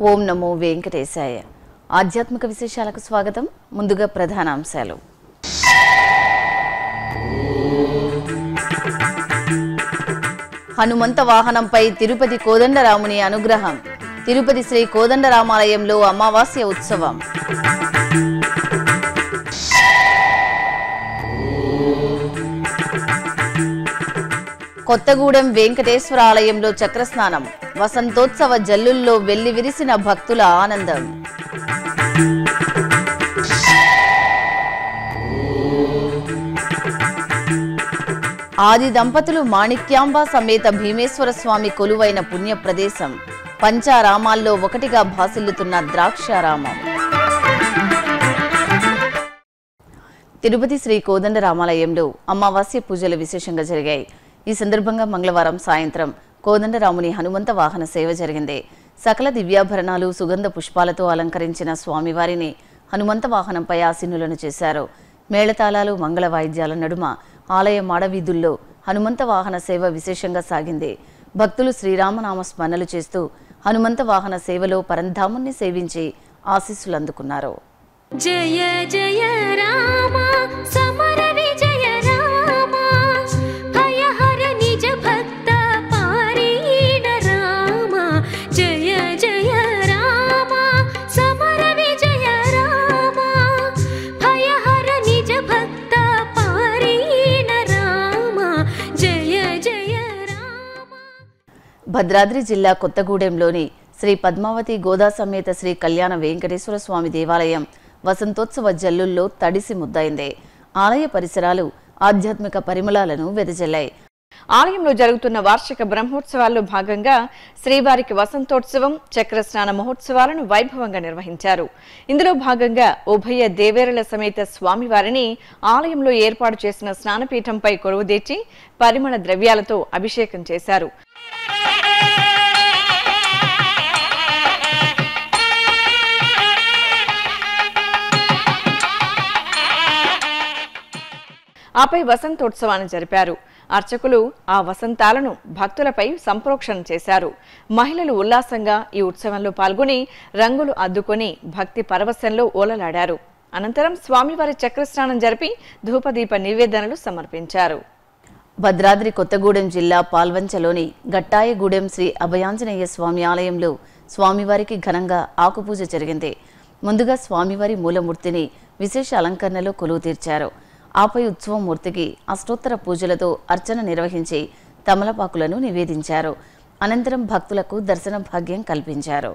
ఓం నమో వెంకటేశాయ ఆధ్యాత్మిక విశేషాలకు స్వాగతం ముందుగా ప్రధాన అంశాలు హనుమంత వాహనంపై తిరుపతి కోదండరాముని అనుగ్రహం తిరుపతి శ్రీ కోదండరామాలయంలో అమావాస్య ఉత్సవం కొత్తగూడెం వెంకటేశ్వర ఆలయంలో చక్రస్నానం వసంతోత్సవ జల్లుల్లో వెల్లి విరిసిన భక్తుల ఆనందం ఆది దంపతులు మాణిక్యాంబ సమేత భీమేశ్వర స్వామి కొలువైన పుణ్య ప్రదేశం పంచారామాల్లో ఒకటిగా భాసిల్లుతున్న ద్రాక్షారామం తిరుపతి శ్రీ కోదండరామాలయంలో అమావాస్య పూజలు విశేషంగా జరిగాయి ఈ సందర్భంగా మంగళవారం సాయంత్రం కోదండరాముని హనుమంత వాహన సేవ జరిగింది సకల దివ్యాభరణాలు సుగంధ పుష్పాలతో అలంకరించిన స్వామివారిని హనుమంత వాహనంపై ఆసీనులను చేశారు మేళతాళాలు మంగళ వాయిద్యాల నడుమ ఆలయ మాడవీధుల్లో హనుమంత వాహన సేవ విశేషంగా సాగింది భక్తులు శ్రీరామనామ స్మరణలు చేస్తూ హనుమంత వాహన సేవలో పరంధాముణ్ణి సేవించి ఆశీస్సులు అందుకున్నారు జయ జయ రామ సమర విజయ రామ భయహర నిజ భక్త పారీణ రామ జయ జయ రామ సమర విజయ రామ భయహర నిజ భక్త పారీణ రామ జయ జయ రామ భద్రాద్రి జిల్లా కొత్తగూడెంలోని శ్రీ పద్మావతి గోదా సమేత శ్రీ కళ్యాణ వెంకటేశ్వర స్వామి దేవాలయం వసంతోత్సవ జల్లుల్లో తడిసి ముద్దైంది ఆలయ పరిసరాలు ఆధ్యాత్మిక పరిమళాలను వెదజల్లాయి ఆలయంలో జరుగుతున్న వార్షిక బ్రహ్మోత్సవాల్లో భాగంగా శ్రీవారికి వసంతోత్సవం చక్రస్నాన మహోత్సవాలను వైభవంగా నిర్వహించారు ఇందులో భాగంగా ఉభయ దేవేరుల సమేత స్వామివారిని ఆలయంలో ఏర్పాటు చేసిన స్నానపీఠంపై కొలువుదీర్చి పరిమళ ద్రవ్యాలతో అభిషేకం చేశారు ఆపై వసంతోత్సవాన్ని జరిపారు అర్చకులు ఆ వసంతాలను భక్తులపై సంప్రోక్షణ చేశారు మహిళలు ఉల్లాసంగా ఈ ఉత్సవంలో పాల్గొని రంగులు అద్దుకొని భక్తి పరవశంలో ఓలలాడారు అనంతరం స్వామివారి చక్రస్నానం జరిపి ధూపదీప నివేదనలు సమర్పించారు భద్రాద్రి కొత్తగూడెం జిల్లా పాల్వంచలోని గట్టాయగూడెం శ్రీ అభయాంజనేయ స్వామి ఆలయంలో స్వామివారికి ఘనంగా ఆకుపూజ జరిగింది ముందుగా స్వామివారి మూలమూర్తిని విశేష అలంకరణలో కొలువు తీర్చారు ఆపై ఉత్సవం మూర్తికి అష్టోత్తర పూజలతో అర్చన నిర్వహించి తమలపాకులను నివేదించారు అనంతరం భక్తులకు దర్శన భాగ్యం కల్పించారు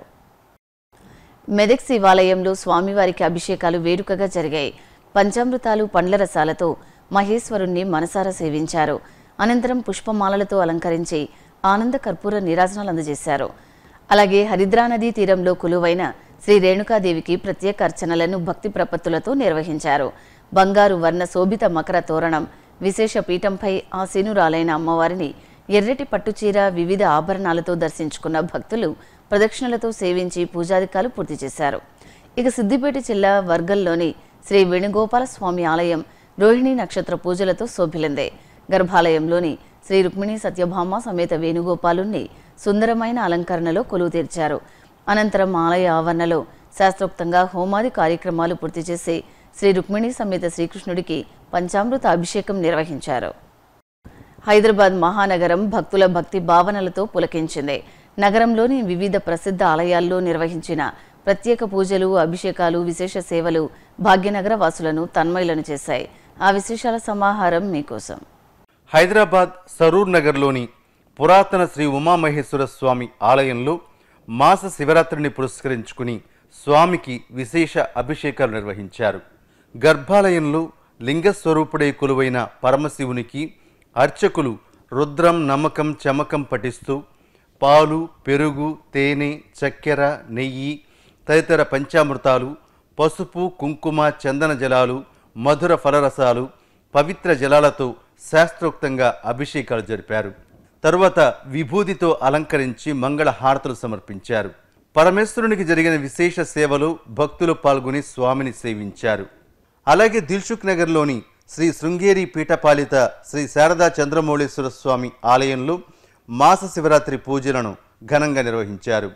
మెదక్ శివాలయంలో స్వామివారికి అభిషేకాలు వేడుకగా జరిగాయి పంచామృతాలు పండ్ల రసాలతో మహేశ్వరుణ్ణి మనసారా సేవించారు అనంతరం పుష్పమాలలతో అలంకరించి ఆనంద కర్పూర నీరాజనాలు అందజేశారు అలాగే హరిద్రా నదీ తీరంలో కొలువైన శ్రీ రేణుకాదేవికి ప్రత్యేక అర్చనలను భక్తి ప్రపత్తులతో నిర్వహించారు బంగారు వర్ణ శోభిత మకర తోరణం విశేష పీఠంపై ఆసీనురాలైన అమ్మవారిని ఎర్రటి పట్టుచీర వివిధ ఆభరణాలతో దర్శించుకున్న భక్తులు ప్రదక్షిణలతో సేవించి పూజాధికాలు పూర్తి చేశారు ఇక సిద్దిపేట జిల్లా వర్గంలోని శ్రీ వేణుగోపాల స్వామి ఆలయం రోహిణి నక్షత్ర పూజలతో శోభిలిందే గర్భాలయంలోని శ్రీ రుక్మిణి సత్యభామ సమేత వేణుగోపాలుణ్ణి సుందరమైన అలంకరణలో కొలువు తీర్చారు అనంతరం ఆలయ ఆవరణలో శాస్త్రోక్తంగా హోమాది కార్యక్రమాలు పూర్తి చేసి శ్రీ రుక్మిణి సమేత శ్రీకృష్ణుడికి పంచామృత అభిషేకం నిర్వహించారు హైదరాబాద్ మహానగరం భక్తుల భక్తి భావనలతో పులకించింది నగరంలోని వివిధ ప్రసిద్ధ ఆలయాల్లో నిర్వహించిన ప్రత్యేక పూజలు అభిషేకాలు విశేష సేవలు భాగ్యనగర వాసులను తన్మయులను చేశాయి ఆ విశేషాల సమాహారం మీకోసం హైదరాబాద్ సరూర్ నగర్లోని పురాతన శ్రీ ఉమామహేశ్వర స్వామి ఆలయంలో మాస శివరాత్రిని పురస్కరించుకుని స్వామికి విశేష అభిషేకాలు నిర్వహించారు గర్భాలయంలో లింగస్వరూపుడై కొలువైన పరమశివునికి అర్చకులు రుద్రం నమ్మకం చమకం పఠిస్తూ పాలు పెరుగు తేనె చక్కెర నెయ్యి తదితర పంచామృతాలు పసుపు కుంకుమ చందన జలాలు మధుర ఫలరసాలు పవిత్ర జలాలతో శాస్త్రోక్తంగా అభిషేకాలు జరిపారు తరువాత విభూతితో అలంకరించి మంగళ హారతులు సమర్పించారు పరమేశ్వరునికి జరిగిన విశేష సేవలో భక్తులు పాల్గొని స్వామిని సేవించారు అలాగే దిల్సుఖ్ నగర్లోని శ్రీ శృంగేరి పీఠపాలిత శ్రీ శారదా చంద్రమౌళేశ్వర స్వామి ఆలయంలో మాస శివరాత్రి పూజలను ఘనంగా నిర్వహించారు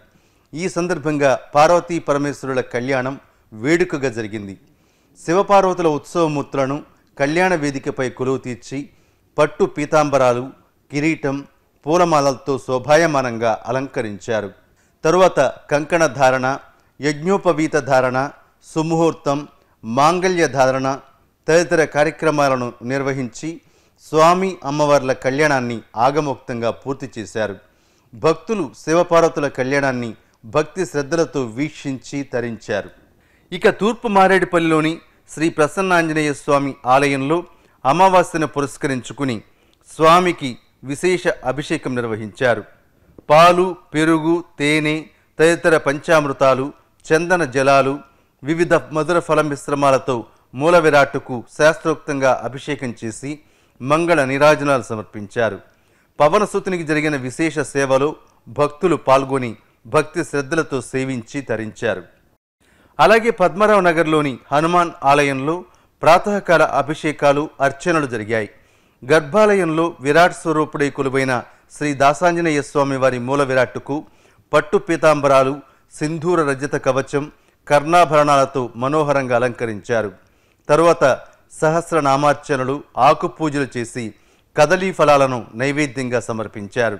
ఈ సందర్భంగా పార్వతీ పరమేశ్వరుల కళ్యాణం వేడుకగా జరిగింది శివపార్వతుల ఉత్సవమూర్తులను కళ్యాణ వేదికపై కొలువు తీర్చి పట్టు పీతాంబరాలు కిరీటం పూలమాలలతో శోభాయమానంగా అలంకరించారు తరువాత కంకణ ధారణ యజ్ఞోపవీత ధారణ సుముహూర్తం మాంగళ్య ధారణ తదితర కార్యక్రమాలను నిర్వహించి స్వామి అమ్మవార్ల కళ్యాణాన్ని ఆగమోక్తంగా పూర్తి చేశారు భక్తులు శివపార్వతుల కళ్యాణాన్ని భక్తి శ్రద్ధలతో వీక్షించి తరించారు ఇక తూర్పు మారేడుపల్లిలోని శ్రీ ప్రసన్నాంజనేయ స్వామి ఆలయంలో అమావాస్యను పురస్కరించుకుని స్వామికి విశేష అభిషేకం నిర్వహించారు పాలు పెరుగు తేనె తదితర పంచామృతాలు చందన జలాలు వివిధ మధుర ఫల మిశ్రమాలతో మూల విరాట్టుకు శాస్త్రోక్తంగా అభిషేకం చేసి మంగళ నీరాజనాలు సమర్పించారు పవనసుతునికి జరిగిన విశేష సేవలో భక్తులు పాల్గొని భక్తి శ్రద్ధలతో సేవించి తరించారు అలాగే పద్మరావు నగర్లోని హనుమాన్ ఆలయంలో ప్రాతకాల అభిషేకాలు అర్చనలు జరిగాయి గర్భాలయంలో విరాట్ స్వరూపుడై కొలువైన శ్రీ దాసాంజనేయ స్వామి వారి మూల విరాట్టుకు పట్టు పీతాంబరాలు సింధూర రజత కవచం కర్ణాభరణాలతో మనోహరంగా అలంకరించారు తరువాత సహస్రనామార్చనలు ఆకు పూజలు చేసి కదలీ ఫలాలను నైవేద్యంగా సమర్పించారు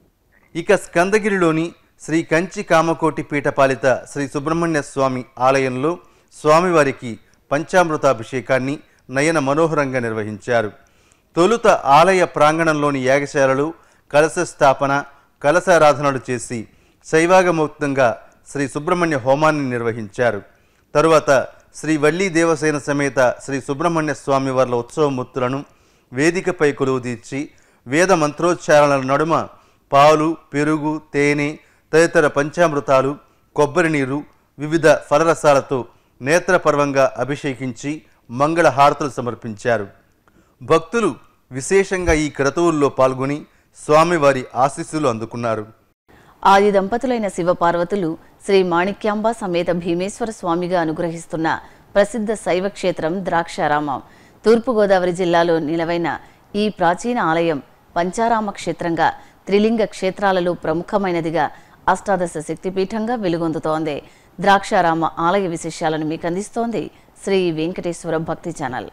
ఇక స్కందగిరిలోని శ్రీ కంచి కామకోటి పీఠపాలిత శ్రీ సుబ్రహ్మణ్య స్వామి ఆలయంలో స్వామివారికి పంచామృతాభిషేకాన్ని నయన మనోహరంగా నిర్వహించారు తొలుత ఆలయ ప్రాంగణంలోని యాగశాలలు కలశ స్థాపన కలశారాధనలు చేసి శైవాగమోక్తంగా శ్రీ సుబ్రహ్మణ్య హోమాన్ని నిర్వహించారు తరువాత శ్రీ వల్లీ దేవసేన సమేత శ్రీ సుబ్రహ్మణ్య స్వామి వార్ల ఉత్సవమూర్తులను వేదికపై కొలువుదీర్చి వేద మంత్రోచ్చారణల నడుమ పాలు పెరుగు తేనె తదితర పంచామృతాలు కొబ్బరి నీరు వివిధ ఫలరసాలతో నేత్రపర్వంగా అభిషేకించి మంగళ హారతులు సమర్పించారు భక్తులు విశేషంగా ఈ క్రతువుల్లో పాల్గొని స్వామివారి ఆశీస్సులు అందుకున్నారు ఆది దంపతులైన శివపార్వతులు శ్రీ మాణిక్యాంబ సమేత భీమేశ్వర స్వామిగా అనుగ్రహిస్తున్న ప్రసిద్ధ శైవ క్షేత్రం ద్రాక్షారామం తూర్పుగోదావరి జిల్లాలో నిలవైన ఈ ప్రాచీన ఆలయం పంచారామ క్షేత్రంగా త్రిలింగ క్షేత్రాలలో ప్రముఖమైనదిగా అష్టాదశ శక్తిపీఠంగా వెలుగొందుతోంది ద్రాక్షారామ ఆలయ విశేషాలను మీకు అందిస్తోంది శ్రీ వెంకటేశ్వర భక్తి ఛానల్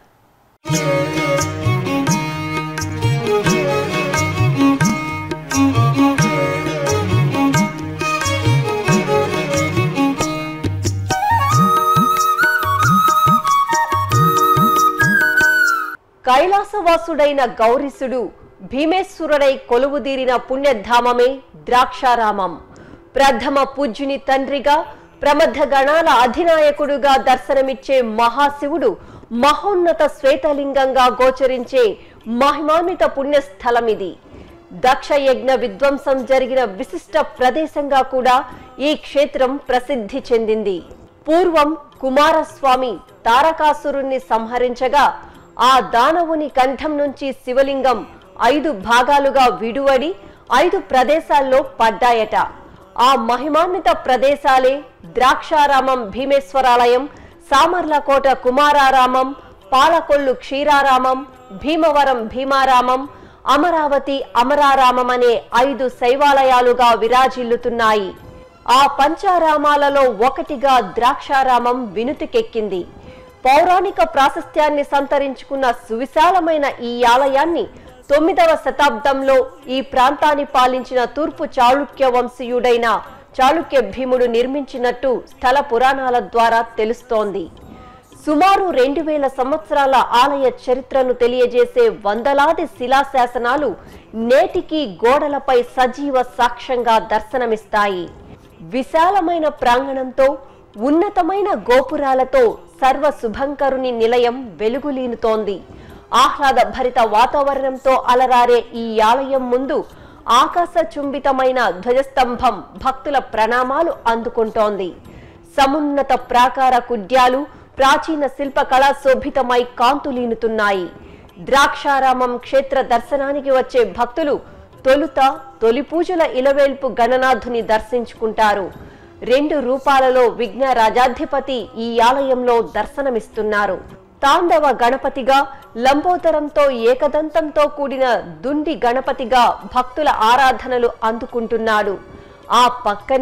కైలాసవాసుడైన గౌరీసుడు భీమేశ్వరుడై కొలువుదీరిన పుణ్యధామమే ద్రాక్షారామం ప్రథమ పూజ్యుని తండ్రిగా ప్రమథ గణాల అధినాయకుడుగా దర్శనమిచ్చే మహాశివుడు మహోన్నత శ్వేతలింగంగా గోచరించే మహిమాన్విత పుణ్యస్థలమిది దక్ష యజ్ఞ విధ్వంసం జరిగిన విశిష్ట ప్రదేశంగా కూడా ఈ క్షేత్రం ప్రసిద్ధి చెందింది పూర్వం కుమారస్వామి తారకాసురుణ్ణి సంహరించగా ఆ దానవుని కంఠం నుంచి శివలింగం ఐదు భాగాలుగా విడువడి ఐదు ప్రదేశాల్లో పడ్డాయట ఆ మహిమాన్విత ప్రదేశాలే ద్రాక్షారామం భీమేశ్వరాలయం సామర్లకోట కుమారారామం పాలకొల్లు క్షీరారామం భీమవరం భీమారామం అమరావతి అమరారామం అనే ఐదు శైవాలయాలుగా విరాజిల్లుతున్నాయి ఆ పంచారామాలలో ఒకటిగా ద్రాక్షారామం వినుతికెక్కింది పౌరాణిక ప్రాశస్త్యాన్ని సంతరించుకున్న సువిశాలమైన ఈ ఆలయాన్ని తొమ్మిదవ శతాబ్దంలో ఈ ప్రాంతాన్ని పాలించిన తూర్పు చాళుక్య వంశీయుడైన చాళుక్య భీముడు నిర్మించినట్టు స్థల పురాణాల ద్వారా తెలుస్తోంది సుమారు రెండు వేల సంవత్సరాల ఆలయ చరిత్రను తెలియజేసే వందలాది శిలాశాసనాలు నేటికి గోడలపై సజీవ సాక్ష్యంగా దర్శనమిస్తాయి విశాలమైన ప్రాంగణంతో ఉన్నతమైన గోపురాలతో సర్వ శుభంకరుని నిలయం వెలుగులీనుతోంది ఆహ్లాద భరిత వాతావరణంతో అలరారే ఈ ఆలయం ముందు ఆకాశ చుంబితమైన ధ్వజస్తంభం భక్తుల ప్రణామాలు అందుకుంటోంది సమున్నత ప్రాకార కుడ్యాలు ప్రాచీన శిల్పకళా శోభితమై కాంతులీనుతున్నాయి ద్రాక్షారామం క్షేత్ర దర్శనానికి వచ్చే భక్తులు తొలుత తొలి పూజల ఇలవేల్పు గణనాథుని దర్శించుకుంటారు రెండు రూపాలలో విఘ్న రాజాధిపతి ఈ ఆలయంలో దర్శనమిస్తున్నారు తాండవ గణపతిగా లంబోదరంతో ఏకదంతంతో కూడిన దుండి గణపతిగా భక్తుల ఆరాధనలు అందుకుంటున్నాడు ఆ పక్కనే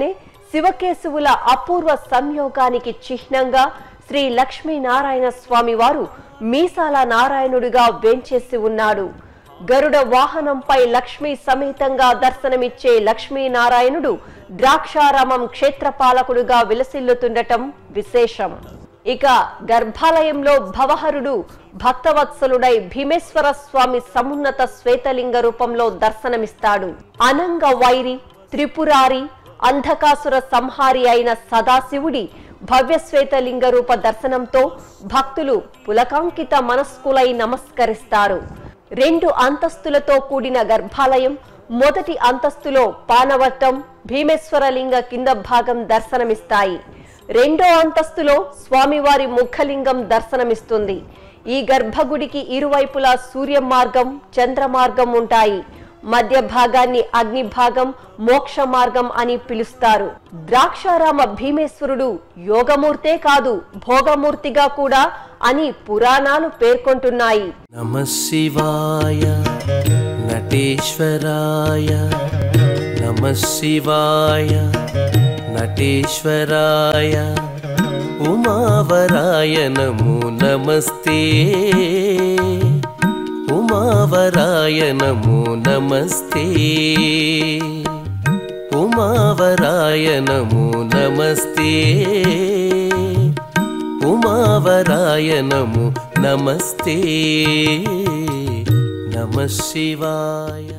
శివకేశవుల అపూర్వ సంయోగానికి చిహ్నంగా శ్రీ లక్ష్మీనారాయణ స్వామి వారు మీసాల నారాయణుడిగా వేంచేసి ఉన్నాడు గరుడ వాహనంపై లక్ష్మీ సమేతంగా దర్శనమిచ్చే లక్ష్మీనారాయణుడు ద్రాక్షారామం క్షేత్రపాలకుడుగా విలసిల్లుతుండటం విశేషం ఇక గర్భాలయంలో భవహరుడు భక్తవత్సలుడై భీమేశ్వర స్వామి సమున్నత శ్వేతలింగ రూపంలో దర్శనమిస్తాడు అనంగ వైరి త్రిపురారి అంధకాసుర సంహారి అయిన సదాశివుడి భవ్య శ్వేతలింగ రూప దర్శనంతో భక్తులు పులకాంకిత మనస్కులై నమస్కరిస్తారు రెండు అంతస్తులతో కూడిన గర్భాలయం మొదటి అంతస్తులో పానవట్టం భీమేశ్వరలింగ కింద భాగం దర్శనమిస్తాయి రెండో అంతస్తులో స్వామివారి ముఖలింగం దర్శనమిస్తుంది ఈ గర్భగుడికి ఇరువైపులా సూర్య మార్గం చంద్ర మార్గం ఉంటాయి మధ్య భాగాన్ని అగ్ని భాగం మోక్ష మార్గం అని పిలుస్తారు ద్రాక్షారామ భీమేశ్వరుడు యోగమూర్తే కాదు భోగమూర్తిగా కూడా అని పురాణాలు పేర్కొంటున్నాయి నమ శివాయ నటేశ్వరాయ నమ శివాయ నటేశ్వరాయ ఉమావరాయ నమో నమస్తే ఉమావరాయ నమో నమస్తే ఉమావరాయ నమో నమస్తే ఉమావరాయ నమో నమస్తే నమ శివాయ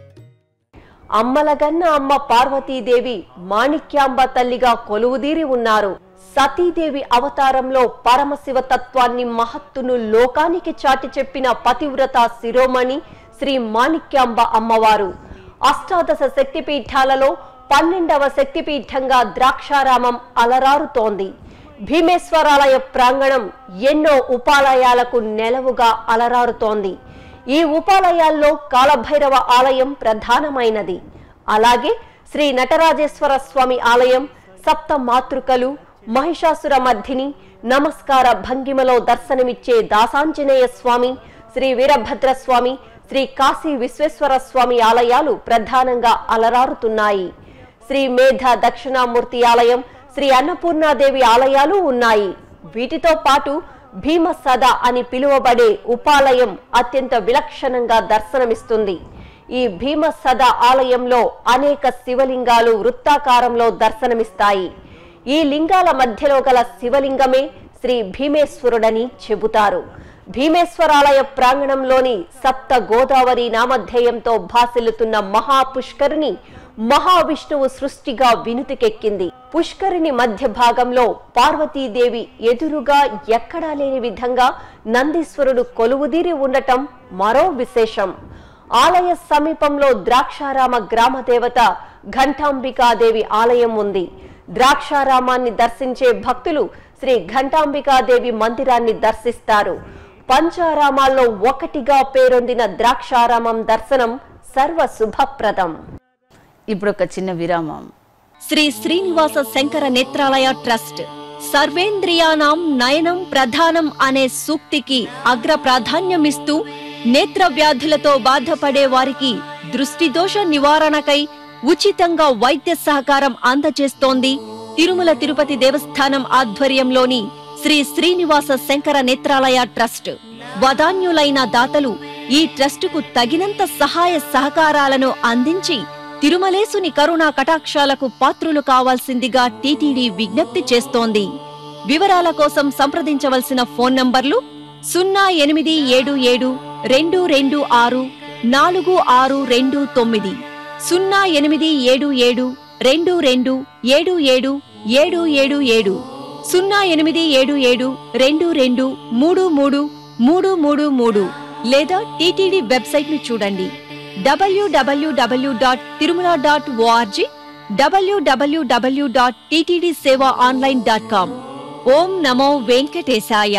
అమ్మలగన్న అమ్మ పార్వతీదేవి మాణిక్యాంబ తల్లిగా కొలువుదీరి ఉన్నారు సతీదేవి అవతారంలో పరమశివ తత్వాన్ని మహత్తును లోకానికి చాటి చెప్పిన పతివ్రత శిరోమణి శ్రీ మాణిక్యాంబ అమ్మవారు అష్టాదశ శక్తిపీఠాలలో పన్నెండవ శక్తిపీఠంగా ద్రాక్షారామం అలరారుతోంది భీమేశ్వరాలయ ప్రాంగణం ఎన్నో ఉపాలయాలకు నెలవుగా అలరారుతోంది ఈ ఉపాలయాల్లో కాలభైరవ ఆలయం ప్రధానమైనది అలాగే శ్రీ నటరాజేశ్వర స్వామి ఆలయం సప్త మాతృకలు మహిషాసుర మర్ధిని నమస్కార భంగిమలో దర్శనమిచ్చే దాసాంజనేయ స్వామి శ్రీ వీరభద్ర స్వామి శ్రీ కాశీ విశ్వేశ్వర స్వామి ఆలయాలు ప్రధానంగా అలరారుతున్నాయి శ్రీ మేధ దక్షిణామూర్తి ఆలయం శ్రీ అన్నపూర్ణాదేవి ఆలయాలు ఉన్నాయి వీటితో పాటు భీమసద అని పిలువబడే ఉపాలయం అత్యంత విలక్షణంగా దర్శనమిస్తుంది ఈ భీమసద ఆలయంలో అనేక శివలింగాలు వృత్తాకారంలో దర్శనమిస్తాయి ఈ లింగాల మధ్యలో గల శివలింగమే శ్రీ భీమేశ్వరుడని చెబుతారు భీమేశ్వరాలయ ప్రాంగణంలోని సప్త గోదావరి నామధేయంతో భాసిల్లుతున్న మహాపుష్కరిణి మహావిష్ణువు సృష్టిగా వినుతికెక్కింది పుష్కరిణి మధ్య భాగంలో పార్వతీదేవి ఎదురుగా ఎక్కడా లేని విధంగా నందీశ్వరుడు కొలువుదీరి ఉండటం మరో విశేషం ఆలయ సమీపంలో ద్రాక్షారామ గ్రామ దేవత ఘంటాంబికాదేవి ఆలయం ఉంది ద్రాక్షారామాన్ని దర్శించే భక్తులు శ్రీ ఘంటాంబికాదేవి మందిరాన్ని దర్శిస్తారు పంచారామాల్లో ఒకటిగా పేరొందిన ద్రాక్షారామం దర్శనం సర్వ శుభప్రదం ఇప్పుడు ఒక చిన్న విరామం శ్రీ శ్రీనివాస శంకర నేత్రాలయ ట్రస్ట్ సర్వేంద్రియానాం నయనం ప్రధానం అనే సూక్తికి అగ్ర ప్రాధాన్యమిస్తూ నేత్ర వ్యాధులతో బాధపడే వారికి దృష్టి దోష నివారణకై ఉచితంగా వైద్య సహకారం అందజేస్తోంది తిరుమల తిరుపతి దేవస్థానం ఆధ్వర్యంలోని శ్రీ శ్రీనివాస శంకర నేత్రాలయ ట్రస్ట్ వదాన్యులైన దాతలు ఈ ట్రస్టుకు తగినంత సహాయ సహకారాలను అందించి తిరుమలేసుని కరుణా కటాక్షాలకు పాత్రులు కావాల్సిందిగా టీటీడీ విజ్ఞప్తి చేస్తోంది వివరాల కోసం సంప్రదించవలసిన ఫోన్ నంబర్లు సున్నా ఎనిమిది ఏడు ఏడు రెండు రెండు ఆరు నాలుగు ఆరు రెండు తొమ్మిది సున్నా ఎనిమిది ఏడు ఏడు రెండు రెండు ఏడు ఏడు ఏడు ఏడు ఏడు సున్నా ఎనిమిది ఏడు ఏడు రెండు రెండు మూడు మూడు మూడు మూడు మూడు లేదా టీటీడీ వెబ్సైట్ ను చూడండి WWW dot Tirumala dot ORG WWW dot TTD seva online dot com ఓం నమో వెంకటేశాయ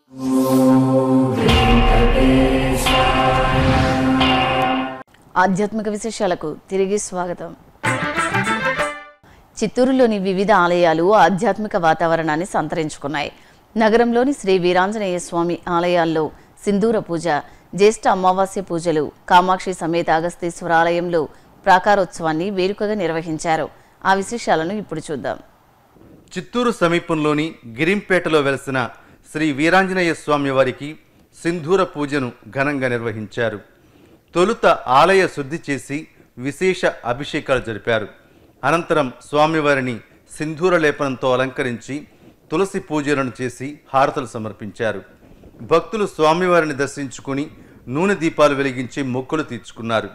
ఆధ్యాత్మిక విశేషాలకు తిరిగి స్వాగతం చిత్తూరులోని వివిధ ఆలయాలు ఆధ్యాత్మిక వాతావరణాన్ని సంతరించుకున్నాయి నగరంలోని శ్రీ వీరాంజనేయ స్వామి ఆలయాల్లో సింధూర పూజ జ్యేష్ఠ అమావాస్య పూజలు కామాక్షి సమేత అగస్తీశ్వర ఆలయంలో ప్రాకారోత్సవాన్ని వేడుకగా నిర్వహించారు ఆ విశేషాలను ఇప్పుడు చూద్దాం చిత్తూరు సమీపంలోని గిరింపేటలో వెలసిన శ్రీ వీరాంజనేయ స్వామి వారికి సింధూర పూజను ఘనంగా నిర్వహించారు తొలుత ఆలయ శుద్ధి చేసి విశేష అభిషేకాలు జరిపారు అనంతరం స్వామివారిని సింధూర లేపనంతో అలంకరించి తులసి పూజలను చేసి హారతలు సమర్పించారు భక్తులు స్వామివారిని దర్శించుకుని నూనె దీపాలు వెలిగించి మొక్కులు తీర్చుకున్నారు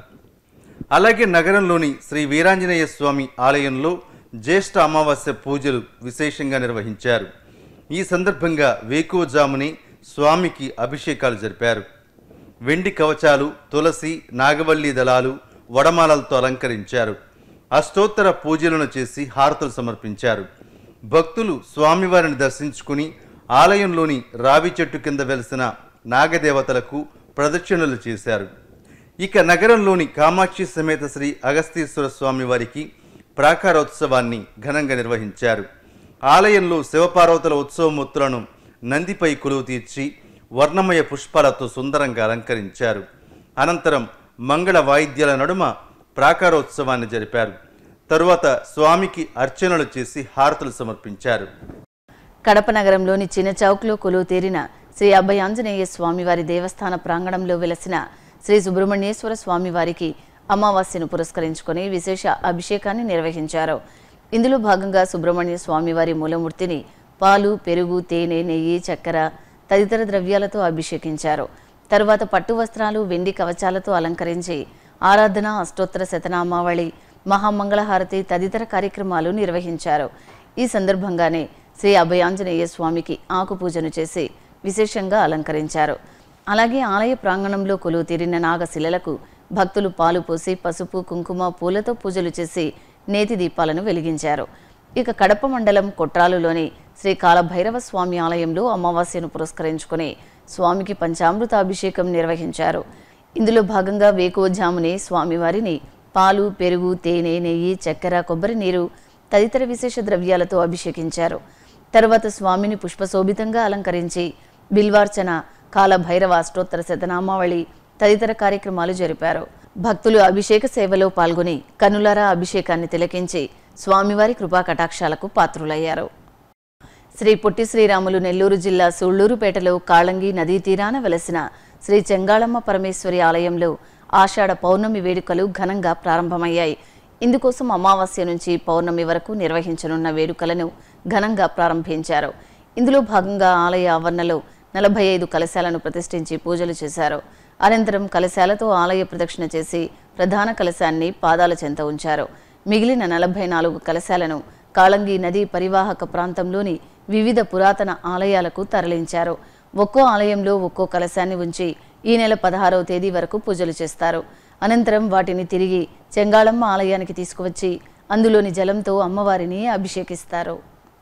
అలాగే నగరంలోని శ్రీ వీరాంజనేయ స్వామి ఆలయంలో జ్యేష్ఠ అమావాస్య పూజలు విశేషంగా నిర్వహించారు ఈ సందర్భంగా వేకువజాముని స్వామికి అభిషేకాలు జరిపారు వెండి కవచాలు తులసి నాగవల్లి దళాలు వడమాలలతో అలంకరించారు అష్టోత్తర పూజలను చేసి హారతులు సమర్పించారు భక్తులు స్వామివారిని దర్శించుకుని ఆలయంలోని రావి చెట్టు కింద వెలిసిన నాగదేవతలకు ప్రదక్షిణలు చేశారు ఇక నగరంలోని కామాక్షి సమేత శ్రీ అగస్తీశ్వర స్వామి వారికి ప్రాకారోత్సవాన్ని ఘనంగా నిర్వహించారు ఆలయంలో శివపార్వతుల ఉత్సవమూర్తులను నందిపై కొలువు తీర్చి వర్ణమయ పుష్పాలతో సుందరంగా అలంకరించారు అనంతరం మంగళ వాయిద్యాల నడుమ ప్రాకారోత్సవాన్ని జరిపారు తరువాత స్వామికి అర్చనలు చేసి హారతులు సమర్పించారు కడప నగరంలోని చిన్న చౌక్లో కొలువు తీరిన శ్రీ అభయాంజనేయ స్వామివారి దేవస్థాన ప్రాంగణంలో వెలసిన శ్రీ సుబ్రహ్మణ్యేశ్వర స్వామివారికి అమావాస్యను పురస్కరించుకొని విశేష అభిషేకాన్ని నిర్వహించారు ఇందులో భాగంగా సుబ్రహ్మణ్య స్వామివారి మూలమూర్తిని పాలు పెరుగు తేనె నెయ్యి చక్కెర తదితర ద్రవ్యాలతో అభిషేకించారు తరువాత పట్టు వస్త్రాలు వెండి కవచాలతో అలంకరించి ఆరాధన అష్టోత్తర శతనామావళి మహామంగళహారతి తదితర కార్యక్రమాలు నిర్వహించారు ఈ సందర్భంగానే శ్రీ అభయాంజనేయ స్వామికి ఆకు పూజను చేసి విశేషంగా అలంకరించారు అలాగే ఆలయ ప్రాంగణంలో కొలువు తీరిన నాగశిలలకు భక్తులు పాలు పోసి పసుపు కుంకుమ పూలతో పూజలు చేసి నేతి దీపాలను వెలిగించారు ఇక కడప మండలం కొట్రాలులోని శ్రీ కాలభైరవ స్వామి ఆలయంలో అమావాస్యను పురస్కరించుకుని స్వామికి పంచామృత అభిషేకం నిర్వహించారు ఇందులో భాగంగా వేకువజామునే స్వామివారిని పాలు పెరుగు తేనె నెయ్యి చక్కెర కొబ్బరి నీరు తదితర విశేష ద్రవ్యాలతో అభిషేకించారు తర్వాత స్వామిని పుష్పశోభితంగా అలంకరించి బిల్వార్చన కాలభైరవ అష్టోత్తర శతనామావళి తదితర కార్యక్రమాలు జరిపారు భక్తులు అభిషేక సేవలో పాల్గొని కనులారా అభిషేకాన్ని తిలకించి స్వామివారి కృపా కటాక్షాలకు పాత్రులయ్యారు శ్రీ పొట్టి శ్రీరాములు నెల్లూరు జిల్లా సూళ్లూరుపేటలో కాళంగి నదీ తీరాన వెలసిన శ్రీ చెంగాళమ్మ పరమేశ్వరి ఆలయంలో ఆషాఢ పౌర్ణమి వేడుకలు ఘనంగా ప్రారంభమయ్యాయి ఇందుకోసం అమావాస్య నుంచి పౌర్ణమి వరకు నిర్వహించనున్న వేడుకలను ఘనంగా ప్రారంభించారు ఇందులో భాగంగా ఆలయ ఆవరణలో నలభై ఐదు కలశాలను ప్రతిష్ఠించి పూజలు చేశారు అనంతరం కలశాలతో ఆలయ ప్రదక్షిణ చేసి ప్రధాన కలశాన్ని పాదాల చెంత ఉంచారు మిగిలిన నలభై నాలుగు కలశాలను కాళంగి నదీ పరివాహక ప్రాంతంలోని వివిధ పురాతన ఆలయాలకు తరలించారు ఒక్కో ఆలయంలో ఒక్కో కలశాన్ని ఉంచి ఈ నెల పదహారవ తేదీ వరకు పూజలు చేస్తారు అనంతరం వాటిని తిరిగి చెంగాళమ్మ ఆలయానికి తీసుకువచ్చి అందులోని జలంతో అమ్మవారిని అభిషేకిస్తారు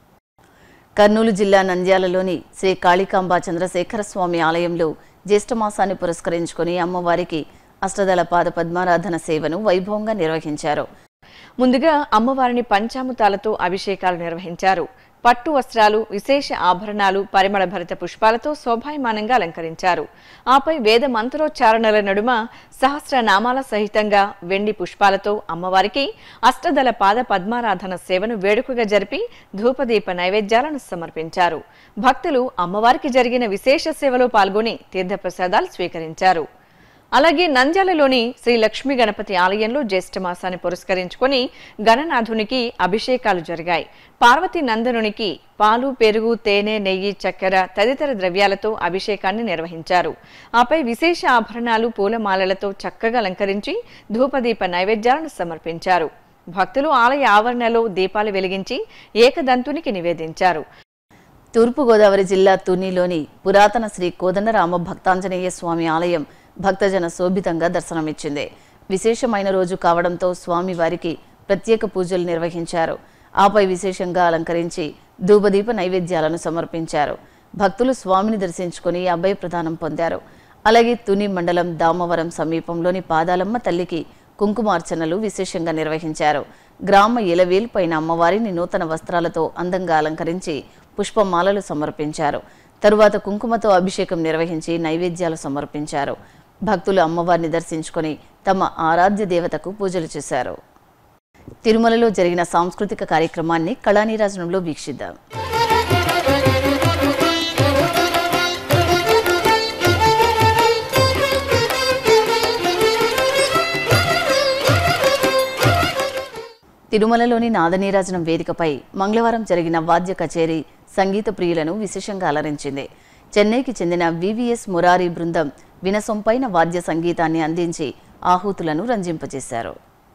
కర్నూలు జిల్లా నంద్యాలలోని శ్రీ కాళికాంబ చంద్రశేఖర స్వామి ఆలయంలో జ్యేష్ఠమాసాన్ని పురస్కరించుకొని అమ్మవారికి అష్టదళ పాద పద్మారాధన సేవను వైభవంగా నిర్వహించారు ముందుగా అమ్మవారిని పంచామృతాలతో అభిషేకాలు నిర్వహించారు పట్టు వస్త్రాలు విశేష ఆభరణాలు పరిమళ భరిత పుష్పాలతో శోభాయమానంగా అలంకరించారు ఆపై వేద మంత్రోచ్చారణల నడుమ సహస్ర నామాల సహితంగా వెండి పుష్పాలతో అమ్మవారికి అష్టదళ పాద పద్మారాధన సేవను వేడుకగా జరిపి ధూపదీప నైవేద్యాలను సమర్పించారు భక్తులు అమ్మవారికి జరిగిన విశేష సేవలో పాల్గొని తీర్థప్రసాదాలు స్వీకరించారు అలాగే నంద్యాలలోని శ్రీ లక్ష్మీ గణపతి ఆలయంలో జ్యేష్ఠ మాసాన్ని పురస్కరించుకొని గణనాథునికి అభిషేకాలు జరిగాయి పార్వతీ నందనునికి పాలు పెరుగు తేనె నెయ్యి చక్కెర తదితర ద్రవ్యాలతో అభిషేకాన్ని నిర్వహించారు ఆపై విశేష ఆభరణాలు పూలమాలలతో చక్కగా అలంకరించి ధూపదీప నైవేద్యాలను సమర్పించారు భక్తులు ఆలయ ఆవరణలో దీపాలు వెలిగించి ఏకదంతునికి నివేదించారు తూర్పుగోదావరి జిల్లా తునిలోని పురాతన శ్రీ కోదండరామ భక్తాంజనేయ స్వామి ఆలయం భక్తజన శోభితంగా దర్శనమిచ్చింది విశేషమైన రోజు కావడంతో స్వామి వారికి ప్రత్యేక పూజలు నిర్వహించారు ఆపై విశేషంగా అలంకరించి ధూపదీప నైవేద్యాలను సమర్పించారు భక్తులు స్వామిని దర్శించుకుని అభయ ప్రదానం పొందారు అలాగే తుని మండలం దామవరం సమీపంలోని పాదాలమ్మ తల్లికి కుంకుమార్చనలు విశేషంగా నిర్వహించారు గ్రామ ఇలవేల్ పైన అమ్మవారిని నూతన వస్త్రాలతో అందంగా అలంకరించి పుష్పమాలలు సమర్పించారు తరువాత కుంకుమతో అభిషేకం నిర్వహించి నైవేద్యాలు సమర్పించారు భక్తులు అమ్మవారిని దర్శించుకొని తమ ఆరాధ్య దేవతకు పూజలు చేశారు తిరుమలలో జరిగిన సాంస్కృతిక కార్యక్రమాన్ని కళానీరాజనంలో వీక్షిద్దాం తిరుమలలోని నాదనీరాజనం వేదికపై మంగళవారం జరిగిన వాద్య కచేరీ సంగీత ప్రియులను విశేషంగా అలరించింది చెన్నైకి చెందిన వివిఎస్ మురారి బృందం వినసొంపైన వాద్య సంగీతాన్ని అందించి ఆహూతులను రంజింపజేశారు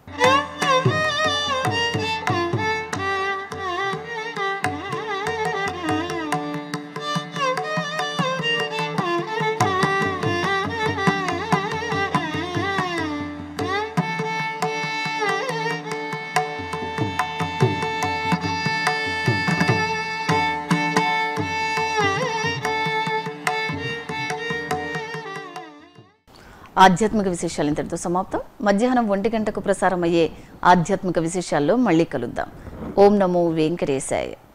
ఆధ్యాత్మిక విశేషాలు ఇంతటితో సమాప్తం మధ్యాహ్నం ఒంటి గంటకు ప్రసారం అయ్యే ఆధ్యాత్మిక విశేషాల్లో మళ్ళీ కలుద్దాం ఓం నమో వెంకటేశాయ